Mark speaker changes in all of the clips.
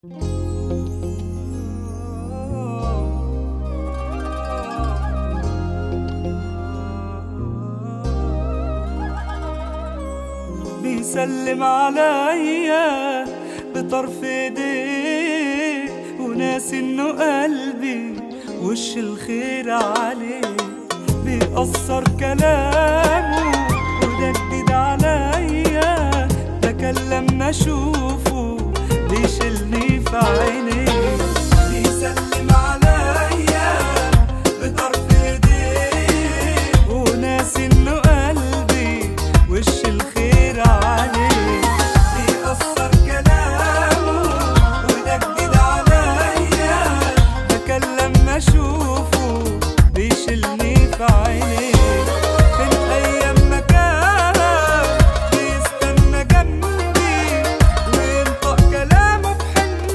Speaker 1: بيسلم عليا بطرف ايديه وناسي انه قلبي وش الخير عليه بيأثر كلامه وده جديد عليا بكلم ما اشوفه بيشيلني في عينيه بيسلم عليا بطرف ايديه وناسي انه قلبي وش الخير عليه بيأثر كلامه وده جديد عليا بكلم ما اشوفه بيشيلني في عينيه فين ايام ما كان بيستنى جنبي وينطق كلامه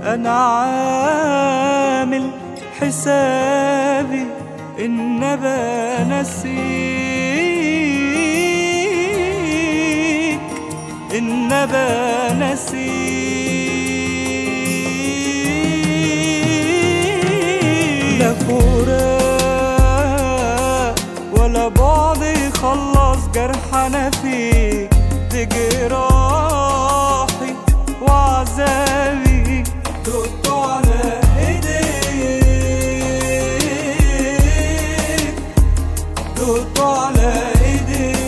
Speaker 1: انا عامل حسابي ان ابقى نسيك ان ابقى نسيك لا فراق ولا بعد يخلص جرح انا فيك دي جراحي وعذابي دقت على ايديك دقت على ايديك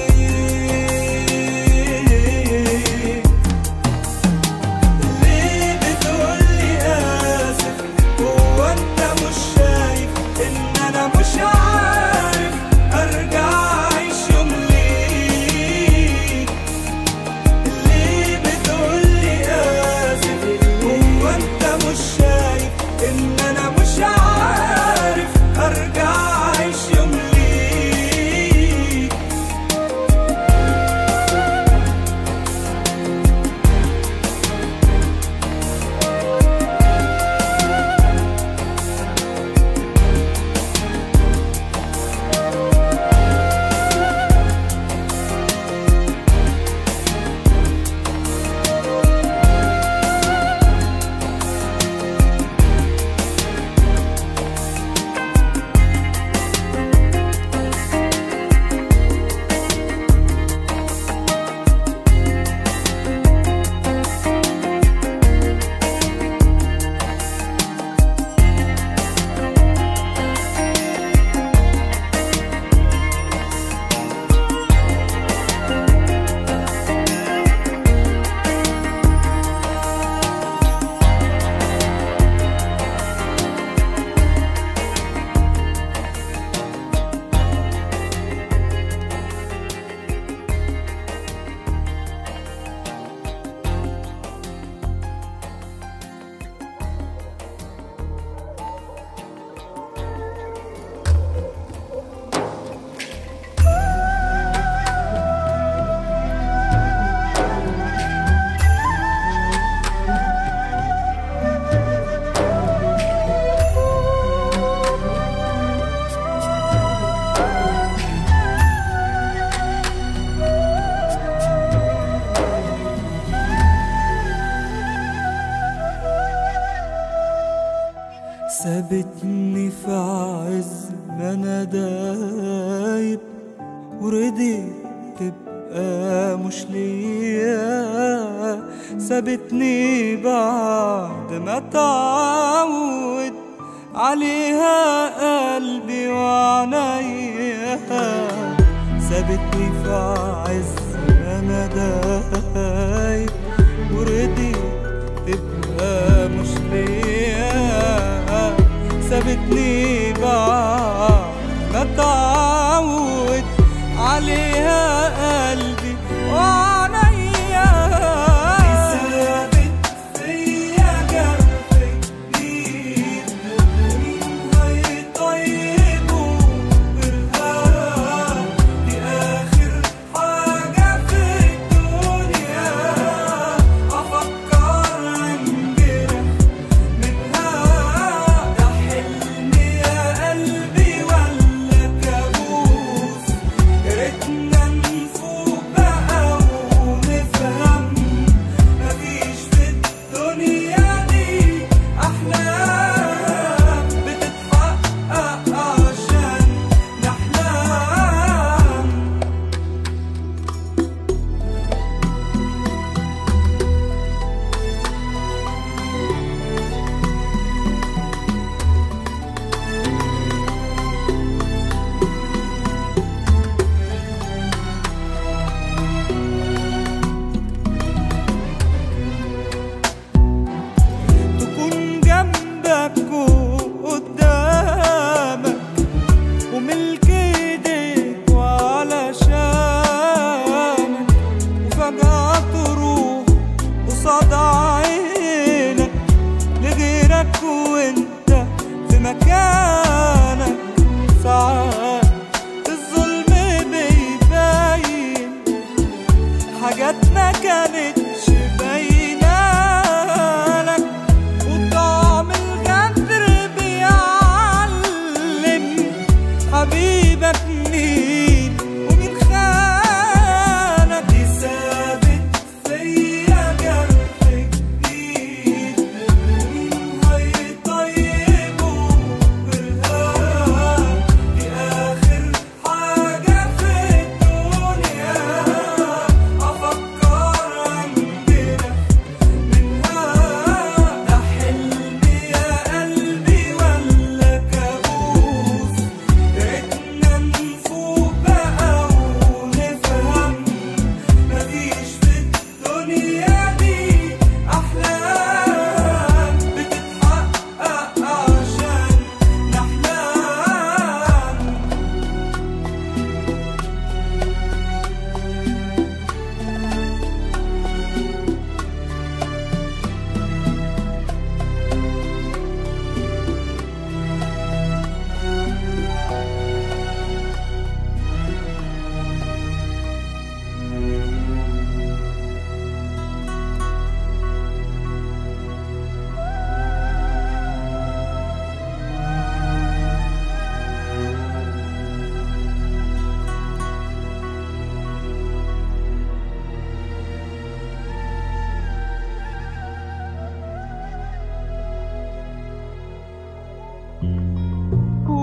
Speaker 1: ليه بتقولي اسف هو انت مش شايف ان انا مش عارف ارجع اعيش يوم ليك ليه بتقولي اسف هو انت مش شايف ان انا مش عارف ارجع اعيش يوم ليك سابتني في عز ما انا دايب ورضيت تبقى مش ليا سابتني بعد ما تعود عليها قلبي وعنيا سابتني في عز ما انا دايب ورضيت تبقى مش ليا سابتني بعد ما تعود عليها قلبي وعليا سابت فيا جرحي جديد ومين هيطيبه غيرها دي آخر حاجة في الدنيا أفكر انجرح منها ده حلم يا قلبي ولا كابوس يا ريتنا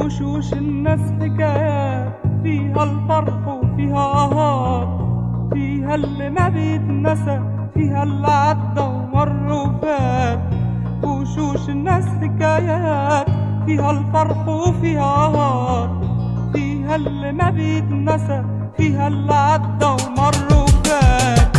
Speaker 1: وشوش الناس حكايات فيها الفرح وفيها آهات فيها اللي ما بيتنسى فيها اللي عدى ومر وفات وشوش الناس حكايات فيها الفرح وفيها آهات فيها اللي ما بيتنسى فيها اللي عدى ومر وفات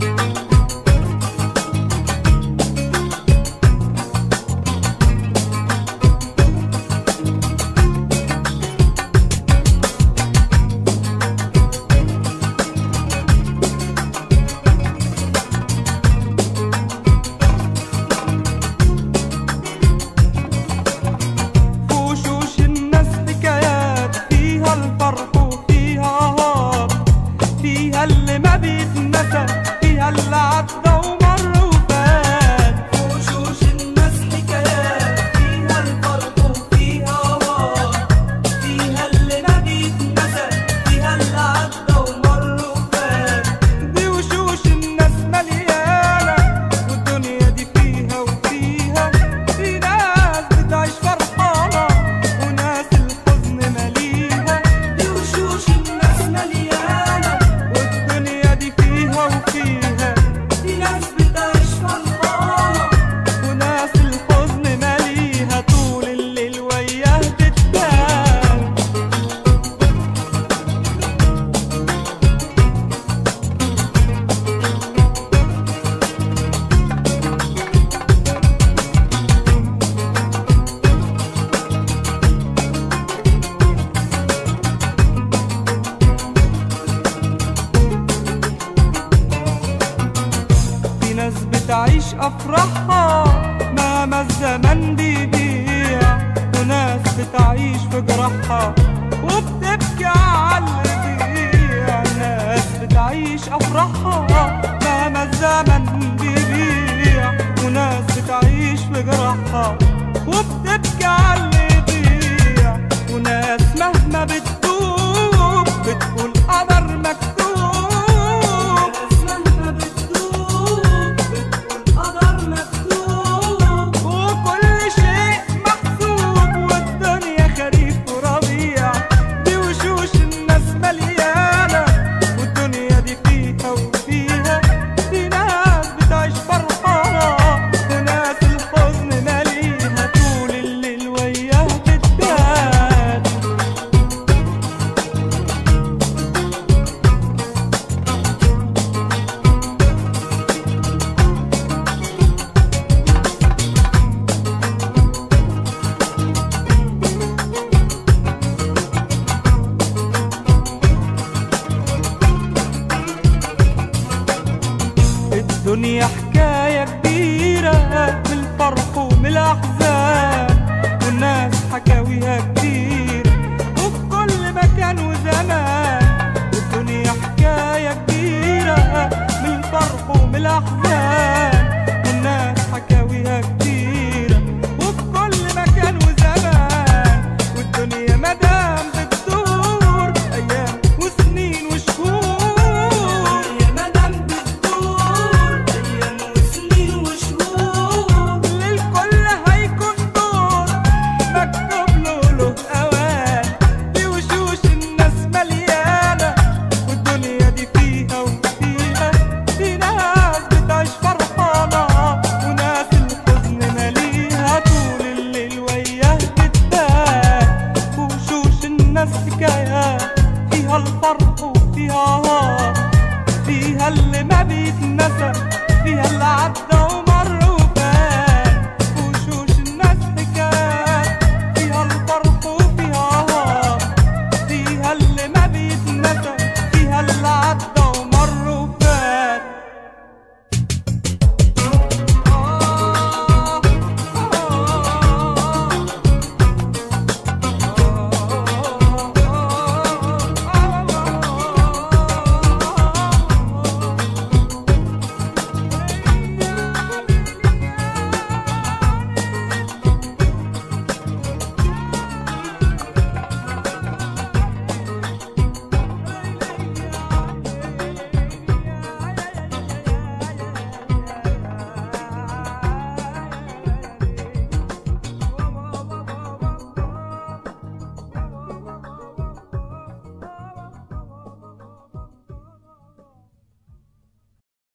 Speaker 1: وشوش الناس حكايات فيها الفرح وفيها آهات فيها اللي ما بيتنسى فيها اللي عدى ومر وفات وشوش الناس حكايات فيها الفرح وفيها آهات فيها اللي ما بيتنسى فيها اللي عدى ومر وفات دي وشوش الناس مليانة والدنيا دي فيها وفيها في ناس بتعيش فرحانة وناس الحزن مليها دي وشوش الناس مليانة والدنيا دي فيها وفيها في ناس بتعيش فرحانة وناس الحزن مليها طول الليل وياه تتبان في ناس بتعيش أفراحها مهما الزمن بيبيع وناس بتعيش في جراحها وبتبكي على اللي بيبيع ناس بتعيش أفراحها مهما الزمن بيبيع وناس بتعيش في جراحها وبتبكي على اللي بيبيع وناس مهما بتدوب بتقول قدر مكتوب مهما بتدوب بتقول قدر مكتوب وكل شيء محسوب والدنيا خريف وربيع دي وشوش الناس مليانة والدنيا دي فيها وفيها في ناس بتعيش فرحانة وناس الحزن ماليها طول الليل وياه بتبات الدنيا حكاية كبيرة من الفرح ومن الأحزان والناس حكاويها كتير وفي كل مكان وزمان الدنيا حكاية كبيرة من الفرح ومن الأحزان والناس حكاويها كتيرة وفي كل مكان وزمان والدنيا مدام بتدور أيام وسنين وشهور يا مدام بتدور أيام وسنين وشهور للكل هيكون دور مكتوب له له أوان دي وشوش الناس مليانة والدنيا دي فيها وفيها في ناس بتعيش فرحانة وناس الحزن ماليها طول الليل وياه بتبان وشوش الناس حكايات فيها الفرح وفيها آه فيها اللي ما بيتنسى فيها اللي عدى وما